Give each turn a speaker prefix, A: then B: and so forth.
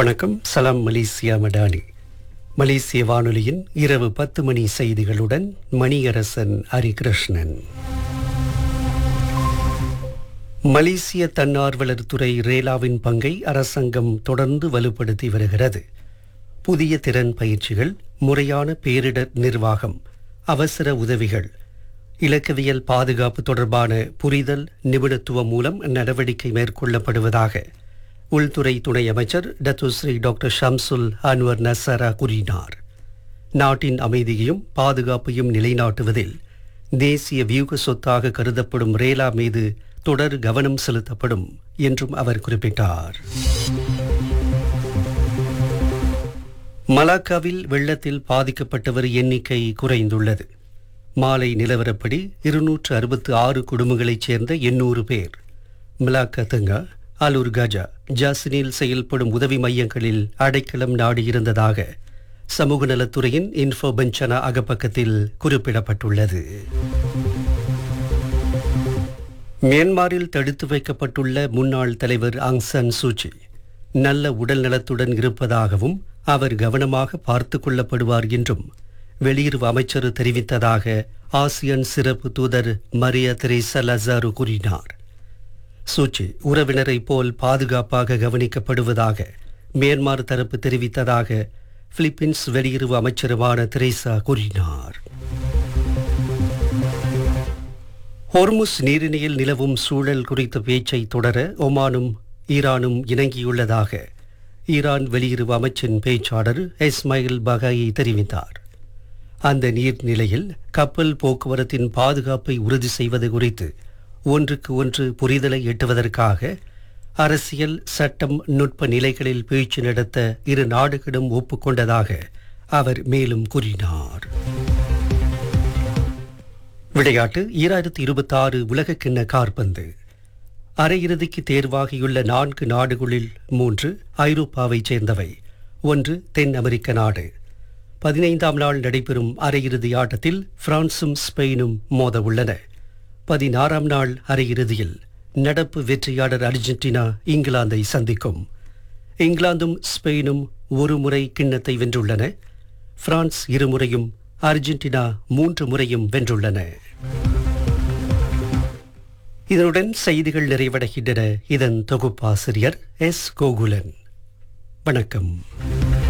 A: வணக்கம் சலாம் மலேசியா மடானி மலேசிய வானொலியின் இரவு பத்து மணி செய்திகளுடன் மணியரசன் ஹரிகிருஷ்ணன் மலேசிய தன்னார்வலர் துறை ரேலாவின் பங்கை அரசாங்கம் தொடர்ந்து வலுப்படுத்தி வருகிறது புதிய திறன் பயிற்சிகள் முறையான பேரிடர் நிர்வாகம் அவசர உதவிகள் இலக்கவியல் பாதுகாப்பு தொடர்பான புரிதல் நிபுணத்துவம் மூலம் நடவடிக்கை மேற்கொள்ளப்படுவதாக உள்துறை துணை அமைச்சர் Datuk Seri doctor Shamsul Anwar Nasarah கூறினார் நாட்டின் அமைதியையும் பாதுகாப்பையும் நிலைநாட்டுவதில் தேசிய வியூக சொத்தாக கருதப்படும் ரேலா மீது தொடர் கவனம் செலுத்தப்படும் என்றும் அவர் குறிப்பிட்டார் மலாக்காவில் வெள்ளத்தில் பாதிக்கப்பட்டவர் எண்ணிக்கை குறைந்துள்ளது மாலை நிலவரப்படி இருநூற்று அறுபத்து ஆறு குடும்பங்களைச் சேர்ந்த எண்ணூறு பேர் மலாக்கா தங்கா அலூர் கஜா ஜாசினில் செயல்படும் உதவி மையங்களில் அடைக்கலம் நாடியிருந்ததாக சமூக நலத்துறையின் இன்ஃபோ பெஞ்சனா அகப்பக்கத்தில் குறிப்பிடப்பட்டுள்ளது மியான்மரில் தடுத்து வைக்கப்பட்டுள்ள முன்னாள் தலைவர் ஆங் சன் சூச்சி நல்ல உடல் நலத்துடன் இருப்பதாகவும் அவர் கவனமாக பார்த்து கொள்ளப்படுவார் என்றும் வெளியுறவு அமைச்சர் தெரிவித்ததாக ஆசியன் சிறப்பு தூதர் மரிய தெரேசா லசாரு கூறினார் சூச்சி உறவினரை போல் பாதுகாப்பாக கவனிக்கப்படுவதாக மியான்மர் தரப்பு தெரிவித்ததாக பிலிப்பீன்ஸ் வெளியுறவு அமைச்சருமான தெரேசா கூறினார் ஹோர்முஸ் நீரிணையில் நிலவும் சூழல் குறித்த பேச்சை தொடர ஒமானும் ஈரானும் இணங்கியுள்ளதாக ஈரான் வெளியுறவு அமைச்சின் பேச்சாளர் இஸ்மாயில் பகாயி தெரிவித்தார் அந்த நீர்நிலையில் கப்பல் போக்குவரத்தின் பாதுகாப்பை உறுதி செய்வது குறித்து ஒன்றுக்கு ஒன்று புரிதலை எட்டுவதற்காக அரசியல் சட்டம் நுட்ப நிலைகளில் பேச்சு நடத்த இரு நாடுகளும் ஒப்புக்கொண்டதாக அவர் மேலும் கூறினார் விளையாட்டு ஈராயிரத்தி இருபத்தி ஆறு உலகக்கிண்ண கார்பந்து அரையிறுதிக்கு தேர்வாகியுள்ள நான்கு நாடுகளில் மூன்று ஐரோப்பாவைச் சேர்ந்தவை ஒன்று தென் அமெரிக்க நாடு பதினைந்தாம் நாள் நடைபெறும் அரையிறுதி ஆட்டத்தில் பிரான்சும் ஸ்பெயினும் மோத உள்ளன பதினாறாம் நாள் அரையிறுதியில் நடப்பு வெற்றியாளர் அர்ஜென்டினா இங்கிலாந்தை சந்திக்கும் இங்கிலாந்தும் ஸ்பெயினும் ஒரு முறை கிண்ணத்தை வென்றுள்ளன பிரான்ஸ் இருமுறையும் அர்ஜென்டினா மூன்று முறையும் வென்றுள்ளன இதனுடன் செய்திகள் நிறைவடைகின்றன இதன் தொகுப்பாசிரியர் எஸ் கோகுலன் வணக்கம்